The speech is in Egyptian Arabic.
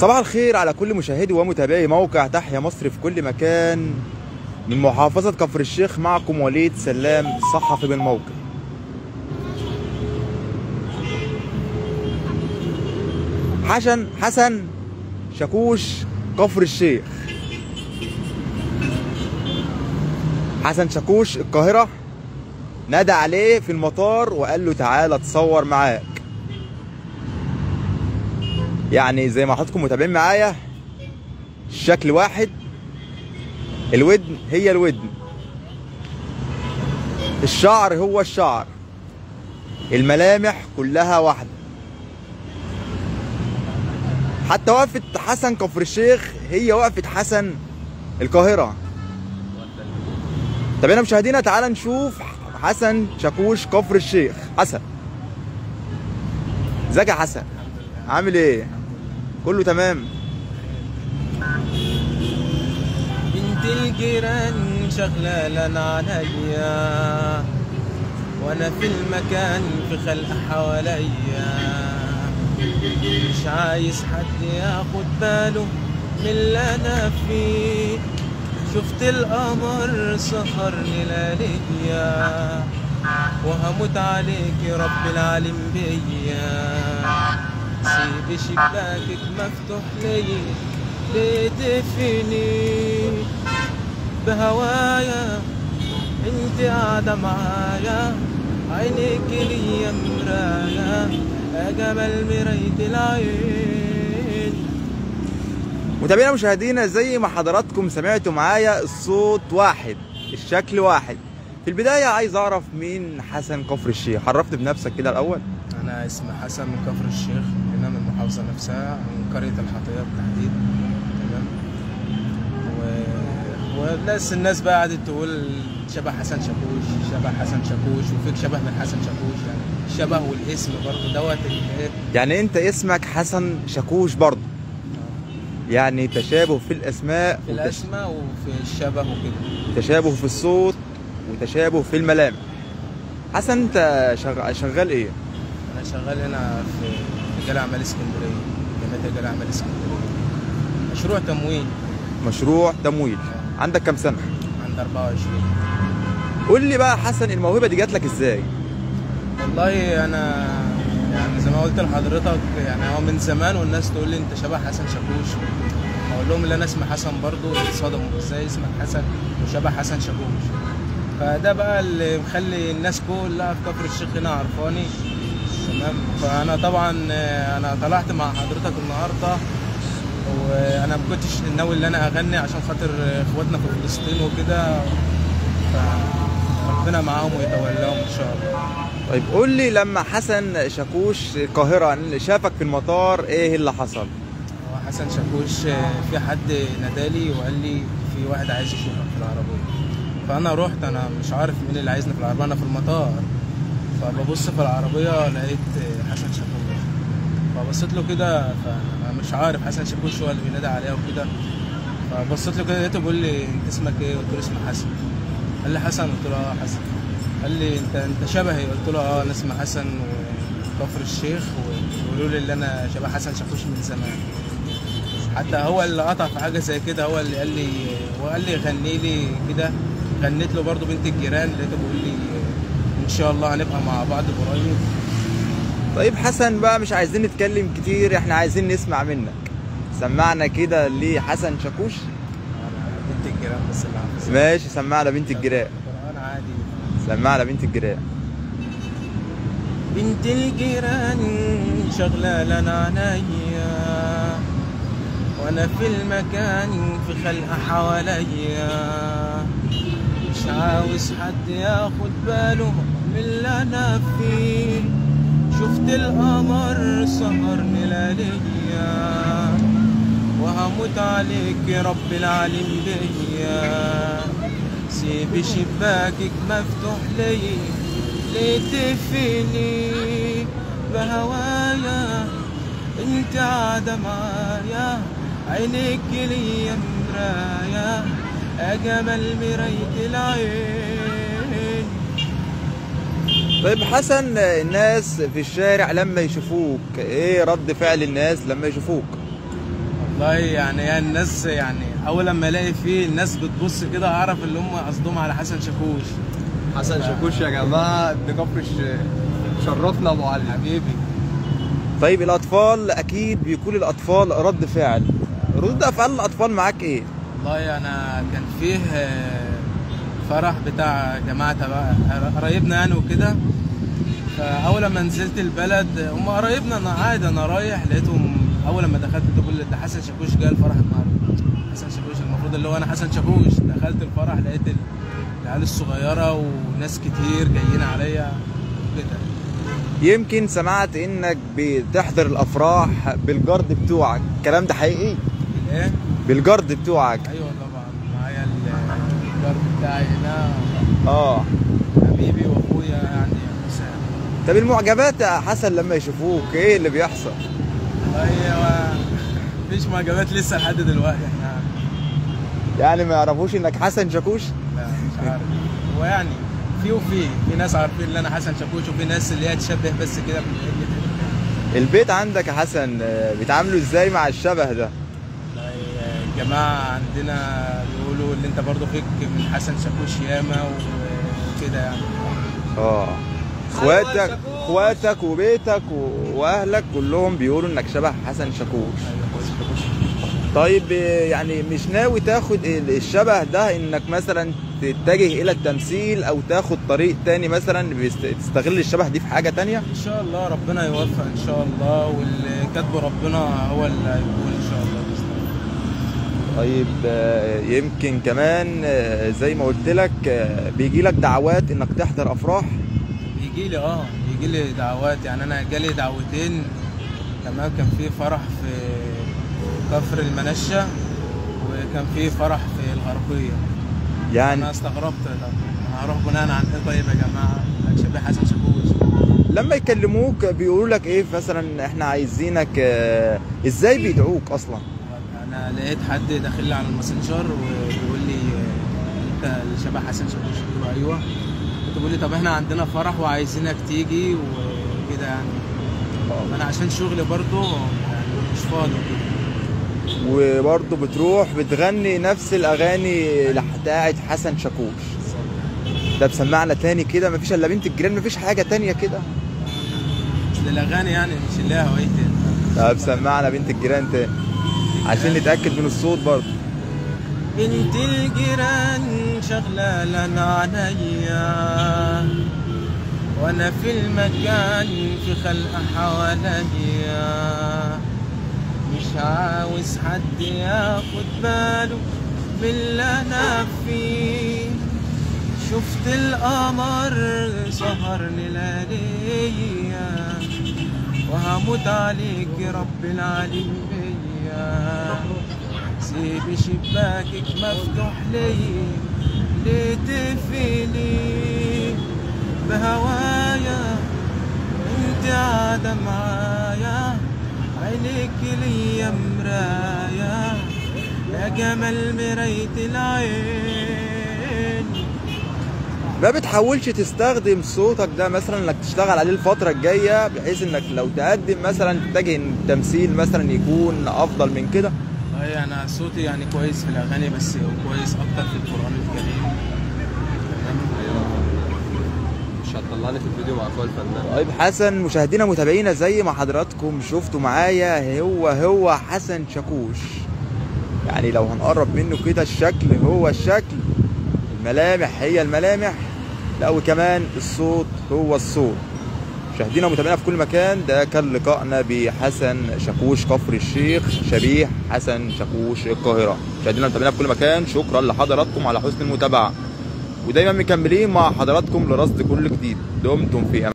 صباح الخير على كل مشاهدي ومتابعي موقع تحيا مصر في كل مكان من محافظة كفر الشيخ معكم وليد سلام صحفي بالموقع حسن حسن شاكوش كفر الشيخ حسن شاكوش القاهرة نادى عليه في المطار وقال له تعالى تصور معاك يعني زي ما حضراتكم متابعين معايا الشكل واحد الودن هي الودن الشعر هو الشعر الملامح كلها واحدة حتى وقفة حسن كفر الشيخ هي وقفة حسن القاهرة طب هنا مشاهدينا تعالى نشوف حسن شاكوش كفر الشيخ حسن ازيك يا حسن عامل ايه كله تمام بنت الجيران شغلة لنا عليا وانا في المكان في خلق حواليا مش عايز حد ياخد باله من اللي انا فيه شفت القمر سهرني لياليا وهموت عليك يا رب العالم بيا سيب شباكك مفتوح ليا ليه تفني بهوايا انت قاعدة معايا عينيك ليا مرايا يا جمال مراية العين متابعينا مشاهدينا زي ما حضراتكم سمعتوا معايا الصوت واحد الشكل واحد في البداية عايز أعرف مين حسن كفر الشيخ عرفت بنفسك كده الأول أنا اسمي حسن من كفر الشيخ هنا من المحافظة نفسها من قرية الحطية بالتحديد تمام و... والناس الناس بقى قعدت تقول شبه حسن شاكوش شبه حسن شاكوش وفيك شبه من حسن شاكوش يعني الشبه والاسم برضه دوت الايه يعني أنت اسمك حسن شاكوش برضه يعني تشابه في الأسماء في الاسماء وفي الشبه وكده تشابه في الصوت وتشابه في الملامح حسن أنت شغ- شغال إيه؟ انا شغال هنا في في جامعة اعمال اسكندريه جامعه جامعة اعمال اسكندريه مشروع تمويل مشروع تمويل عندك كام سنة؟ عند 24 قول لي بقى حسن الموهبة دي جات لك إزاي؟ والله انا يعني زي ما قلت لحضرتك يعني هو من زمان والناس تقول لي انت شبه حسن شاكوش اقول لهم اللي انا اسمي حسن برضو اتصدموا ازاي اسمك حسن وشبه حسن شاكوش فده بقى اللي مخلي الناس كلها في كفر الشيخ هنا عرفاني تمام فانا طبعا آه، انا طلعت مع حضرتك النهارده وانا ما كنتش ناوي ان انا اغني عشان خاطر اخواتنا في فلسطين وكده فربنا معاهم ويتولاهم ان شاء الله طيب قول لي لما حسن شاكوش القاهرة شافك في المطار إيه اللي حصل؟ هو حسن شاكوش آه، في حد نادالي وقال لي في واحد عايز يشوفك في العربية فأنا رحت أنا مش عارف مين اللي عايزني في العربية أنا في المطار فببص في العربية لقيت آه، حسن شاكوش فبصيت له كده فأنا مش عارف حسن شاكوش هو اللي بينادي عليا وكده فبصيت له كده لقيته بيقول لي أنت اسمك إيه؟ قلت له اسمي حسن قال لي حسن قلت له اه حسن قال لي انت انت شبهي قلت له اه انا اسمي حسن وكفر الشيخ ويقولوا لي اللي انا شبه حسن شاكوش من زمان حتى هو اللي قطع في حاجه زي كده هو اللي قال لي وقال لي غني لي كده غنيت له برضو بنت الجيران لقيته بيقول لي ان شاء الله هنبقى مع بعض قريب طيب حسن بقى مش عايزين نتكلم كتير احنا عايزين نسمع منك سمعنا كده لحسن شاكوش بنت الجيران بس اللي عارفه ماشي سمعنا بنت الجيران انا عادي سمعنا بنت الجيران بنت الجيران شغلة لنا عينيا وانا في المكان في خلق حواليا مش عاوز حد ياخد باله من اللي انا فيه شفت القمر سهرني لياليا وهموت عليك يا رب العالم بيا سيب شباكك مفتوح ليا ليه تفني بهوايا انت قاعدة معايا عينيك ليا مرايا يا جمال مراية العين طيب حسن الناس في الشارع لما يشوفوك ايه رد فعل الناس لما يشوفوك والله يعني يعني الناس يعني اول لما الاقي فيه الناس بتبص كده اعرف اللي هم قصدهم على حسن شاكوش حسن شاكوش يا جماعه ابن كفر الشيخ شرفنا ابو علي حبيبي طيب الاطفال اكيد بيكون الاطفال رد فعل ردود افعال الاطفال معاك ايه والله انا كان فيه آه، فرح بتاع جماعه تبع قرايبنا يعني وكده فاول لما نزلت البلد هم قرايبنا انا عادي انا رايح لقيتهم اول لما دخلت بقول ده حسن شاكوش جاي الفرح النهارده حسن شاكوش المفروض اللي هو انا حسن شاكوش دخلت الفرح لقيت العيال الصغيره وناس كتير جايين عليا كده يمكن سمعت انك بتحضر الافراح بالجرد بتوعك الكلام ده حقيقي ايه بالجرد بتوعك ايوه طبعا معايا الجار بتاعي هنا اه حبيبي واخويا يعني حسام طب المعجبات يا حسن لما يشوفوك ايه اللي بيحصل والله هو مفيش معجبات لسه لحد دلوقتي احنا يعني ما يعرفوش انك حسن شاكوش لا مش عارف هو يعني في وفي في ناس عارفين ان انا حسن شاكوش وفي ناس اللي هي تشبه بس كده من البيت عندك يا حسن آه، بيتعاملوا ازاي مع الشبه ده والله الجماعه عندنا بيقولوا اللي انت برضه فيك من حسن شاكوش ياما وكده يعني اه اخواتك اخواتك وبيتك و- واهلك كلهم بيقولوا انك شبه حسن شاكوش طيب آه، يعني مش ناوي تاخد ال- الشبه ده انك مثلا تتجه الى التمثيل او تاخد طريق تاني مثلا بيست- تستغل الشبه دي في حاجة تانية ان شاء الله ربنا يوفق ان شاء الله واللي كاتبه ربنا هو اللي هيكون ان شاء الله باذن الله طيب آه، يمكن كمان آه، زي ما قلت لك آه، بيجي لك دعوات انك تحضر افراح بيجي لي اه بيجي لي دعوات يعني انا جالي دعوتين تمام كان في فرح في كفر المنشة وكان في فرح في الغربية يعني انا استغربت طب انا هروح بناء عن ايه طيب يا جماعة أنا شبه حسن شاكوش لما يكلموك بيقولوا لك ايه مثلا احنا عايزينك آه، ازاي بيدعوك اصلا انا لقيت حد داخل لي على الماسنجر وبيقول لي انت اللي شبه حسن شاكوش قلت له ايوه كنت بيقول لي طب احنا عندنا فرح وعايزينك تيجي وكده يعني انا عشان شغلي برضه يعني مش فاضي كده وبرضه بتروح بتغني نفس الاغاني بتاعت حسن شاكوش ده بسمعنا تاني كده مفيش الا بنت الجيران مفيش حاجه تانية كده اصل الاغاني يعني مش اللي هي هوايتي طب سمعنا بنت الجيران تاني عشان نتاكد من الصوت برضه بنت الجيران شغلة لنا عينيا وانا في المكان في خلق حواليا مش عاوز حد ياخد باله من اللي انا فيه شفت القمر سهر لياليا وهموت عليك رب العالمين بيا سيب شباكك مفتوح لي ليه تقفلي بهوايا انت قاعدة معايا عينيك ليا مرايا يا جمال مراية العين ما بتحاولش تستخدم صوتك ده مثلا انك تشتغل عليه الفترة الجاية بحيث انك لو تقدم مثلا تتجه إن التمثيل مثلا يكون افضل من كده والله انا صوتي يعني كويس في الاغاني بس كويس اكتر في القران الكريم مش هتطلعني في الفيديو مع اخويا الفنان طيب حسن مشاهدينا متابعينا زي ما حضراتكم شفتوا معايا هو هو حسن شاكوش يعني لو هنقرب منه كده الشكل هو الشكل الملامح هي الملامح لا وكمان الصوت هو الصوت مشاهدينا ومتابعينا في كل مكان ده كان لقائنا بحسن شاكوش كفر الشيخ شبيه حسن شاكوش القاهرة مشاهدينا ومتابعينا في كل مكان شكرا لحضراتكم على حسن المتابعة ودايما مكملين مع حضراتكم لرصد كل جديد دمتم في أمان